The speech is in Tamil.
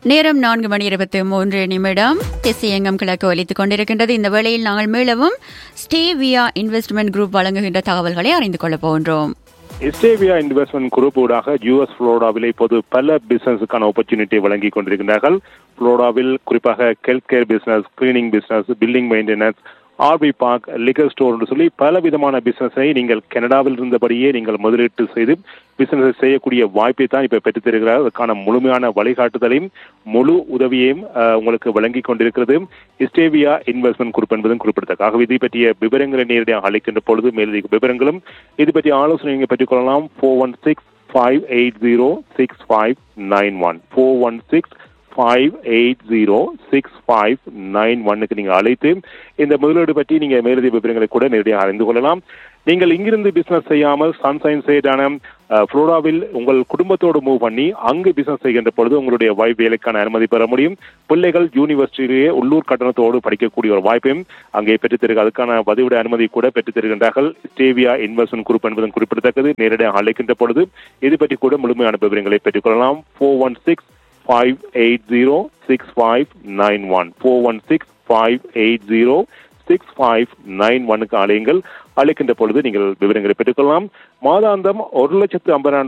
நேரம் நான்கு மணி இருபத்தி மூன்று நிமிடம் திசையங்கம் கிழக்கு ஒலித்துக் கொண்டிருக்கின்றது இந்த வேளையில் நாங்கள் மீளவும் ஸ்டேவியா இன்வெஸ்ட்மெண்ட் குரூப் வழங்குகின்ற தகவல்களை அறிந்து கொள்ளப் போகின்றோம் எஸ்டேவியா இன்வெஸ்ட்மெண்ட் குரூப் ஊடாக யூஎஸ் புளோரிடாவில் இப்போது பல பிசினஸுக்கான ஆப்பர்ச்சுனிட்டி வழங்கி கொண்டிருக்கின்றார்கள் புளோரிடாவில் குறிப்பாக health care business cleaning business building maintenance RV park liquor store என்று சொல்லி பல விதமான பிசினஸை நீங்கள் கனடாவில் இருந்தபடியே நீங்கள் முதலீட்டு செய்து பிசினஸ் செய்யக்கூடிய வாய்ப்பை தான் இப்ப பெற்றுத் தருகிறார் அதற்கான முழுமையான வழிகாட்டுதலையும் முழு உதவியையும் அஹ், உங்களுக்கு வழங்கி கொண்டிருக்கிறது இஸ்டேவியா இன்வெஸ்ட்மெண்ட் குரூப் என்பதும் குறிப்பிடத்தக்க ஆகவே இதை பற்றிய விவரங்களை நேரடியாக அளிக்கின்ற பொழுது மேலதிக விவரங்களும் இது பற்றிய ஆலோசனை நீங்கள் பெற்றுக்கொள்ளலாம் four one six five eight zero six five nine one four one six five eight zero six five nine ஒன்னுக்கு நீங்கள் அழைத்து இந்த முதலீடு பற்றி நீங்கள் மேலதிக விவரங்களை கூட நேரடியாக அறிந்து கொள்ளலாம் நீங்கள் இங்கிருந்து பிசினஸ் செய்யாமல் சன்சைன் சைடான புளோராவில் உங்கள் குடும்பத்தோடு மூவ் பண்ணி அங்கு பிசினஸ் செய்கின்ற பொழுது உங்களுடைய வைஃப் வேலைக்கான அனுமதி பெற முடியும் பிள்ளைகள் யூனிவர்சிட்டியிலேயே உள்ளூர் கட்டணத்தோடு படிக்கக்கூடிய ஒரு வாய்ப்பையும் அங்கே பெற்றுத் தருக அதுக்கான பதிவிட அனுமதி கூட பெற்றுத் தருகின்றார்கள் ஸ்டேவியா இன்வெஸ்ட்மெண்ட் குரூப் என்பதும் குறிப்பிடத்தக்கது நேரடியாக அழைக்கின்ற பொழுது இது பற்றி கூட முழுமையான விவரங்களை பெற்றுக்கொள்ளலாம் four one six five eight zero six five nine one four one six five eight zero six five nine ஒன்னுக்கு அழையுங்கள் அழைக்கின்ற பொழுது நீங்கள் விவரங்களை பெற்றுக்கொள்ளலாம் மாதாந்தம் ஒரு லட்சத்து ஐம்பதாயிரம்